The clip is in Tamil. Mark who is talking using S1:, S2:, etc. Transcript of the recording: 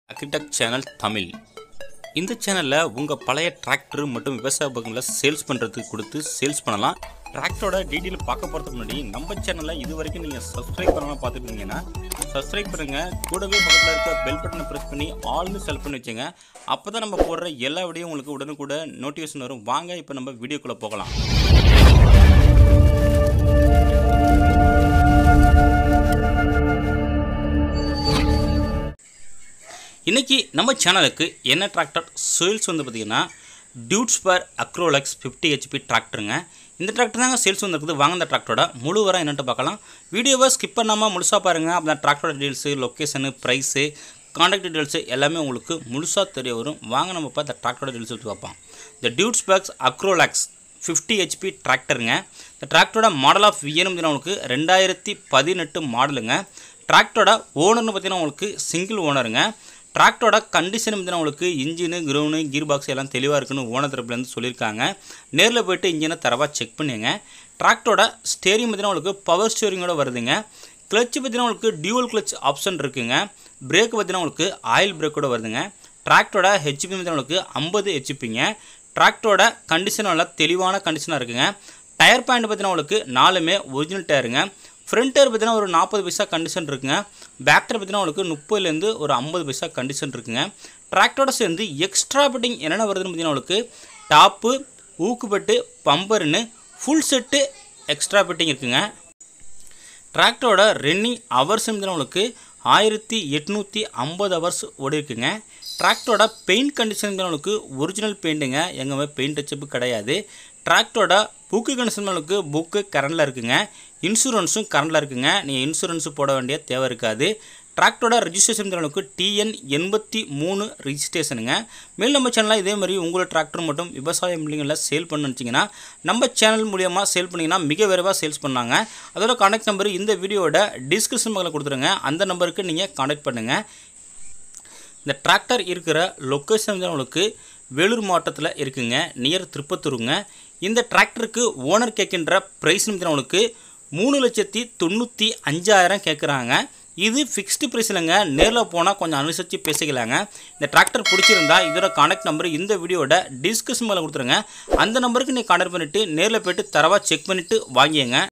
S1: அக்ரிடெக் சேனல் தமிழ் இந்த சேனலில் உங்கள் பழைய டிராக்டர் மற்றும் விவசாய உபகரணங்களை சேல்ஸ் பண்ணுறதுக்கு கொடுத்து சேல்ஸ் பண்ணலாம் டிராக்டரோட டீட்டெயில் பார்க்க போகிறதுக்கு முன்னாடி நம்ம சேனலில் இது வரைக்கும் நீங்கள் சப்ஸ்கிரைப் பண்ணாமல் பார்த்துட்டு இருந்தீங்கன்னா சப்ஸ்கிரைப் பண்ணுங்கள் கூடவே பக்கத்தில் இருக்க பெல் பட்டனை ப்ரெஸ் பண்ணி ஆல்னு செலக்ட் பண்ணி வச்சுங்க அப்போ தான் நம்ம போடுற எல்லா வீடியோ உங்களுக்கு உடனுக்குட நோட்டிஃபிகேஷன் வரும் வாங்க இப்போ நம்ம வீடியோக்குள்ளே போகலாம் இன்றைக்கி நம்ம சேனலுக்கு என்ன டிராக்டர் சேல்ஸ் வந்து பார்த்திங்கன்னா Deutz Fahr Agrolux fifty HP டிராக்டருங்க இந்த டிராக்டர் தாங்க சேல்ஸ் வந்துருக்குது வாங்க இந்த டிராக்டரோட முழு வர என்னென்னு பார்க்கலாம் வீடியோவை ஸ்கிப் பண்ணாமல் முழுசாக பாருங்கள் அப்போ டிராக்டரோட details location price contact details எல்லாமே உங்களுக்கு முழுசாக தெரிய வரும் வாங்க நம்ம இப்போ இந்த டிராக்டரோட டீட்டெயில்ஸ் எடுத்து பார்ப்போம் இந்த டியூட்ஸ் பேக்ஸ் அக்ரோலாக்ஸ் ஃபிஃப்டி ஹெச்பி டிராக்டருங்க இந்த டிராக்டரோட மாடல் ஆஃப் விஎனும் உங்களுக்கு ரெண்டாயிரத்தி பதினெட்டு மாடலுங்க டிராக்டரோட ஓனர்னு பார்த்தீங்கன்னா உங்களுக்கு சிங்கிள் ஓனருங்க டிராக்டரோட கண்டிஷன் பார்த்தீங்கன்னா உங்களுக்கு இன்ஜினு கிரவுனு கீர் பாக்ஸ் எல்லாம் தெளிவாக இருக்குன்னு ஓனர் தரப்புலேருந்து சொல்லியிருக்காங்க நேரில் போயிட்டு இன்ஜினை தரவாக செக் பண்ணுங்க டிராக்டரோட ஸ்டேரிங் பார்த்தீங்கன்னா உங்களுக்கு பவர் ஸ்டேரிங்கோட வருதுங்க கிளச் பார்த்தீங்கன்னா உங்களுக்கு டியூவல் கிளச் ஆப்ஷன் இருக்குங்க பிரேக் பார்த்தீங்கன்னா உங்களுக்கு ஆயில் பிரேக்கோட வருதுங்க டிராக்டரோட ஹெச்பி பார்த்தீங்கன்னா உங்களுக்கு ஐம்பது ஹெச்பிங்க டிராக்டரோட கண்டிஷன் நல்லா தெளிவான கண்டிஷனாக இருக்குங்க டயர் பாயிண்ட் பார்த்தீங்கன்னா உங்களுக்கு நாலுமே ஒரிஜினல் டயருங்க ஃப்ரண்ட் டயர் பார்த்தீங்கன்னா ஒரு நாற்பது பைசா கண்டிஷன் இருக்குங்க பேக் டயர் பார்த்தீங்கன்னா உங்களுக்கு முப்பதுலேருந்து ஒரு ஐம்பது பைசா கண்டிஷன் இருக்குங்க டிராக்டரோட சேர்ந்து எக்ஸ்ட்ரா பெட்டிங் என்னென்ன வருதுன்னு பார்த்தீங்கன்னா உங்களுக்கு டாப்பு ஊக்குப்பட்டு பம்பர்னு ஃபுல் செட்டு எக்ஸ்ட்ரா பெட்டிங் இருக்குங்க டிராக்டரோட ரன்னிங் ஹவர்ஸ் உங்களுக்கு ஆயிரத்தி எட்நூற்றி ஐம்பது ஹவர்ஸ் ஓடி இருக்குங்க டிராக்டரோட பெயிண்ட் கண்டிஷன் உங்களுக்கு ஒரிஜினல் பெயிண்ட்டுங்க எங்கேயுமே பெயிண்ட் டச்சப்பு கிடையாது டிராக்டரோட புக்கு கண்டிஷன் உங்களுக்கு புக்கு கரண்டில் இருக்குங்க இன்சூரன்ஸும் கரண்டில் இருக்குங்க நீங்கள் இன்சூரன்ஸு போட வேண்டிய தேவை இருக்காது டிராக்டரோட ரிஜிஸ்ட்ரேஷன் உங்களுக்கு டிஎன் எண்பத்தி மூணு ரிஜிஸ்ட்ரேஷனுங்க மேல் நம்ம சேனலில் இதே மாதிரி உங்களோட டிராக்டர் மட்டும் விவசாய மில்லிங்களில் சேல் பண்ண நினச்சிங்கன்னா நம்ம சேனல் மூலியமாக சேல் பண்ணிங்கன்னா மிக விரைவாக சேல்ஸ் பண்ணாங்க அதோட கான்டாக்ட் நம்பர் இந்த வீடியோட டிஸ்கிரிப்ஷன் பக்கத்தில் கொடுத்துருங்க அந்த நம்பருக்கு நீங்கள் கான்டாக்ட் பண்ணுங்கள் இந்த டிராக்டர் இருக்கிற லொக்கேஷன் வந்து உங்களுக்கு வேலூர் மாவட்டத்தில் இருக்குங்க நியர் திருப்பத்தூருங்க இந்த டிராக்டருக்கு ஓனர் கேட்கின்ற ப்ரைஸ் வந்து உங்களுக்கு மூணு லட்சத்தி தொண்ணூற்றி அஞ்சாயிரம் கேட்குறாங்க இது ஃபிக்ஸ்டு ப்ரைஸ் இல்லைங்க நேரில் போனால் கொஞ்சம் அனுசரித்து பேசிக்கலாங்க இந்த டிராக்டர் பிடிச்சிருந்தா இதோட கான்டாக்ட் நம்பர் இந்த வீடியோட டிஸ்கஷன் மேலே கொடுத்துருங்க அந்த நம்பருக்கு நீங்கள் கான்டாக்ட் பண்ணிவிட்டு நேரில் போய்ட்டு தரவாக செக் பண்ணிவிட்டு வாங்கிங்க